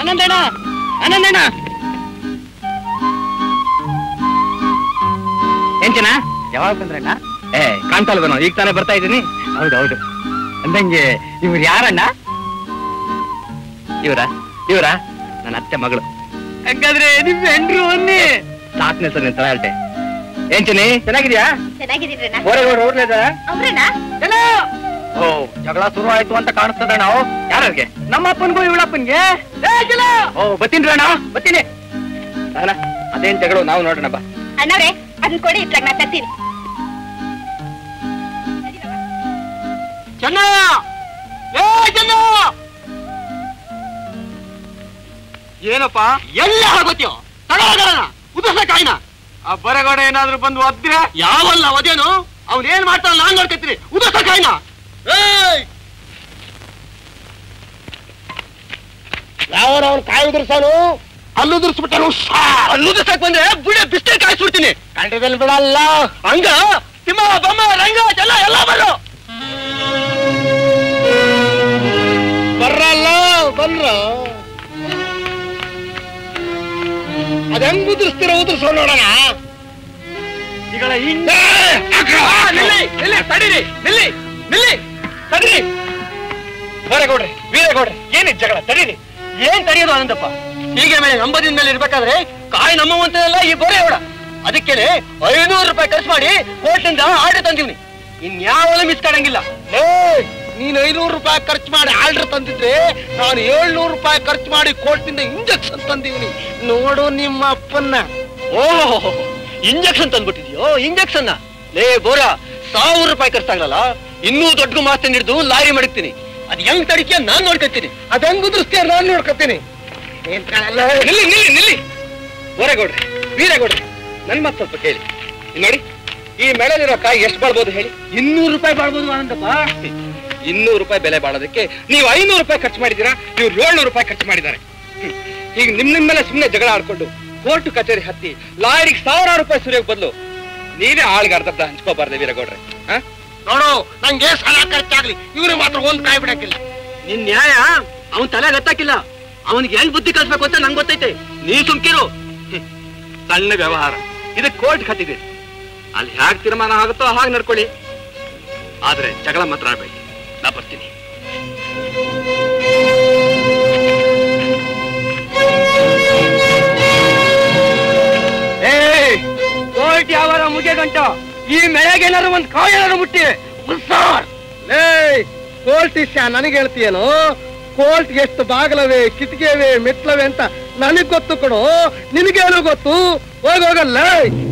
ಆನಂದಣ್ಣ ಆನಂದಣ್ಣ ಏನ್ ಚೆನ್ನ ಯಾವಾಗ ಬಂದ್ರಣ್ಣ ಏ ಕಾಣ್ತಲ್ವೇನೋ ಈಗ ತಾನೇ ಬರ್ತಾ ಇದ್ದೀನಿ ಹೌದೌದು ಅಂದಂಗೆ ಇವ್ರು ಯಾರಣ್ಣ ಇವರ ಇವರ ನನ್ನ ಅತ್ತೆ ಮಗಳು ಹಂಗಾದ್ರೆ ನಿಮ್ ಹೆಂಡ್ರು ಅನ್ನಿ ಸಾಕ್ನೆ ಸರ್ ನಿನ್ ತಲೆ ಏನ್ ಚೆನ್ನಿ ಚೆನ್ನಾಗಿದ್ಯಾ ಚೆನ್ನಾಗಿದ್ದೀರಣ್ಣ ಓರೆ ಓಡ್ಲೇ ಅವ್ರಣ್ಣ ಓ ಜಗಳ ಶುರು ಆಯ್ತು ಅಂತ ಕಾಣಿಸ್ತದ ನಾವು ಯಾರಿಗೆ ನಮ್ಮ ಅಪ್ಪನ್ಗೂ ಇವಳಪ್ಪನ್ಗೆ ಓ ಬತ್ತೀನಿ ಅಣ್ಣ ಬತ್ತೀನಿ ಅಣ್ಣ ಅದೇನ್ ಜಗಳ ನಾವು ನೋಡೋಣ ಬಾ ಅಣ್ಣವ್ರೆ ಅದನ್ನ ಕೊಡಿ ಇಟ್ರಾಗ ನಾ ತರ್ತೀನಿ ಚೆನ್ನ ಏ ಚೆನ್ನ ಏನಪ್ಪ ಎಲ್ಲ ಆಗೋತ್ಯೋ ತಗೊಳ್ಳೋಣ ಉದರ್ಸ ಕಾಯಿನ ಆ ಬರಗೌಡ ಏನಾದ್ರೂ ಬಂದು ಒದ್ರೆ ಯಾವಲ್ಲ ಒದೇನು ಅವ್ನ್ ಏನ್ ಮಾಡ್ತಾನ ನಾನ್ ನೋಡ್ಕತ್ತೀನಿ ಉದರ್ಸ ಕಾಯಿನ ಯಾವನ ಅವ್ನ್ ಕಾಯಿ ಉದುರ್ಸಾನು ಅಲ್ಲಿ ಉದುರ್ಸ್ಬಿಟ್ಟನು ಅಲ್ಲಿ ಉದುರ್ಸಕ್ ಬಂದ್ರೆ ಬುಡೆ ಬಿಸ್ಟೇ ಕಾಯಿಸ್ಬಿಡ್ತೀನಿ ಕಂಡದಲ್ಲಿ ಬಿಡಲ್ಲ ಹಂಗ ತಿಮ್ಮ ಬಮ್ಮ ರಂಗ ಎಲ್ಲ ಎಲ್ಲ ಬರು ಬರ್ರಲ್ಲ ಬಂದ್ರ ಅದ ಹೆಂಗ್ ಉದುರಿಸ್ತೀರ ಉದುರ್ಸೋ ನೋಡೋಣ ಈಗಳ ಹಿಂಗ ನಿಲ್ಲಿ ನಿಲ್ಲಿ ತಡೀರಿ ನಿಲ್ಲಿ ನಿಲ್ಲಿ ತಡೀರಿ ವೀರಗೌಡ್ರಿ ವೀರಗೌಡ್ರಿ ಏನಿದ್ ಜಗಳ ತಡೀರಿ ಏನ್ ತಡೆಯೋದು ಆನಂದಪ್ಪ ಹೀಗೆ ಮೇಲೆ ನಂಬದಿನ ಮೇಲೆ ಇರ್ಬೇಕಾದ್ರೆ ಕಾಯಿ ನಮ್ಮವಂತಲ್ಲ ಈ ಬೋರೆ ಹೊಡ ಅದಕ್ಕೇನೆ ಐನೂರು ರೂಪಾಯಿ ಖರ್ಚು ಮಾಡಿ ಕೋರ್ಟಿಂದ ಆರ್ಡರ್ ತಂದಿವ್ನಿ ಇನ್ಯಾವಳು ಮಿಸ್ ಕಾಣಂಗಿಲ್ಲ ನೀನ್ ಐನೂರು ರೂಪಾಯಿ ಖರ್ಚು ಮಾಡಿ ಆರ್ಡರ್ ತಂದಿದ್ರೆ ನಾನು ಏಳ್ನೂರು ರೂಪಾಯಿ ಖರ್ಚು ಮಾಡಿ ಕೋರ್ಟಿಂದ ಇಂಜೆಕ್ಷನ್ ತಂದಿವ್ನಿ ನೋಡು ನಿಮ್ಮ ಅಪ್ಪನ್ನ ಓಹೋ ಇಂಜೆಕ್ಷನ್ ತಂದ್ಬಿಟ್ಟಿದ್ಯೋ ಇಂಜೆಕ್ಷನ್ ಲೇ ಬೋರ ಸಾವಿರ ರೂಪಾಯಿ ಖರ್ಚಾಗಲ್ಲ ಇನ್ನೂ ದೊಡ್ಡ ಮಾಸ್ತನ್ ಹಿಡಿದು ಲಾರಿ ಮಡಗ್ತೀನಿ ಅದ್ ಹೆಂಗ್ ತಡಿಕೆ ನಾನ್ ನೋಡ್ಕೊತೀನಿ ಅದ್ ಹೆಂಗ್ ಉದುರಿಸ್ತೀಯ ನಾನ್ ನೋಡ್ಕೊತೀನಿ ನಿಲ್ಲಿ ನಿಲ್ಲಿ ನಿಲ್ಲಿ ಬೋರೇಗೌಡ್ರಿ ವೀರೇಗೌಡ್ರಿ ನನ್ ಮಾತು ಸ್ವಲ್ಪ ಕೇಳಿ ಇಲ್ಲ್ ನೋಡಿ ಈ ಮೇಳಲಿರೋ ಕಾಯಿ ಎಷ್ಟು ಬಾಳ್ಬೋದು ಹೇಳಿ ಇನ್ನೂರು ರೂಪಾಯಿ ಬಾಳ್ಬೋದು ಆನಂದಪ್ಪ ಇನ್ನೂರು ರೂಪಾಯಿ ಬೆಲೆ ಬಾಳೋದಕ್ಕೆ ನೀವು ಐನೂರು ರೂಪಾಯಿ ಖರ್ಚು ಮಾಡಿದ್ದೀರಾ ನೀವು ಏಳ್ನೂರು ರೂಪಾಯಿ ಖರ್ಚು ಮಾಡಿದ್ದಾರೆ ಹ್ಮ್. ಈಗ ನಿಮ್ ನಿಮ್ ಮೇಲೆ ಸುಮ್ಮನೆ ಜಗಳ ಆಡ್ಕೊಂಡು ಕೋರ್ಟ್ ಕಚೇರಿ ಹತ್ತಿ ಲಾರಿಗೆ ಸಾವಿರಾರು ರೂಪಾಯಿ ಸುರಿಯೋಕ್ ಬದಲು ನೀವೇ ಆಳ್ಗೆ ಅರ್ಧ ಅರ್ಧ ಹಂಚ್ಕೋಬಾರ್ದೆ ವೀರಗೌಡ್ರೆ ಆ? ನೋಡು ನಂಗೆ ಸಾಲ ಖರ್ಚಾಗ್ಲಿ ಇವ್ರು ಮಾತ್ರ ಒಂದ್ ಕಾಯಿ ಬಿಡಕ್ಕಿಲ್ಲ ನಿನ್ ನ್ಯಾಯ ಅವನ್ ತಲೆ ಗೊತ್ತಾಕಿಲ್ಲ ಅವನಿಗೆ ಹೆಂಗ್ ಬುದ್ಧಿ ಕಲ್ಸ್ಬೇಕು ಅಂತ ನಂಗೆ ಗೊತ್ತೈತೆ ನೀ ಸುಮ್ಕಿರು ಹ್ಮ್. ಸಣ್ಣ ವ್ಯವಹಾರ ಇದಕ್ಕೆ ಕೋರ್ಟ್ ಕಟ್ಟಿದೆ ಅಲ್ಲಿ ಹ್ಯಾಗ್ ತೀರ್ಮಾನ ಆಗುತ್ತೋ ಹಾಗೆ ನಡ್ಕೊಳ್ಳಿ ಆದ್ರೆ ಜಗಳ ಮಾತ್ರ ಆಡ್ಬೇಡಿ ನಾ ಬರ್ತೀನಿ ಕೋರ್ಟ್ ಯಾವಾರ ಮುಗಿಯ ಗಂಟ ಈ ಮೆಳೆಗೆ ಏನಾರು ಒಂದ್ ಕಾಯಿ ಏನಾರು ಮುಟ್ಟಿ ಕೋಲ್ಟ್ ಇಷ್ಟ ನನಗೆ ಹೇಳ್ತೀಯೇನು ಕೋಲ್ಟ್ ಎಷ್ಟು ಬಾಗಲವೆ ಕಿಟಕಿಯವೆ ಮೆಟ್ಲವೆ ಅಂತ ನನಗ್ ಗೊತ್ತು ಕೊಡು ನಿನಗೇನು ಗೊತ್ತು ಹೋಗೋಗಲ್ಲ